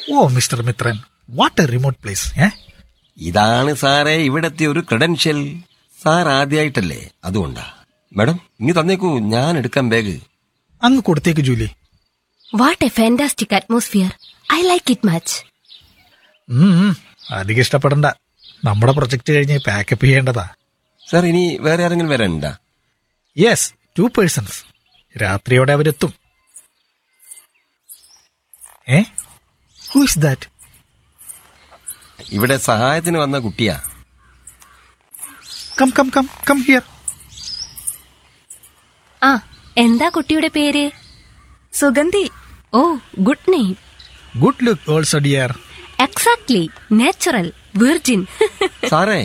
oh mister Mithran what a remote place ഏ ഇതാണ് സാറേ ഇവിടത്തെ ഒരു ക്രെഡൻഷ്യൽ സാർ ആദ്യമായിട്ടല്ലേ അതുകൊണ്ടാ മാഡം ഇങ്ങ് തന്നേക്കൂ ഞാൻ എടുക്കാം ബാഗ് അങ്ങ് കൊടുത്തേക്ക് Julie what a fantastic atmosphere I like it much ഉം, ഉം, അധികം ഇഷ്ടപ്പെടണ്ട നമ്മുടെ പ്രൊജക്ട് കഴിഞ്ഞ് പാക്കപ്പ് ചെയ്യേണ്ടതാ സാർ ഇനി വേറെ ആരെങ്കിലും വരാനുണ്ടാ യെസ് ടു പേഴ്സൺസ് രാത്രിയോടെ അവരെത്തും ഏ ഹു ഇസ് ദാറ്റ് ഇവിടെ സഹായത്തിന് വന്ന കുട്ടിയാ come come come come here ആ എന്താ കുട്ടിയുടെ പേര് Sugandhi oh good name good look also dear exactly natural virgin സാറേ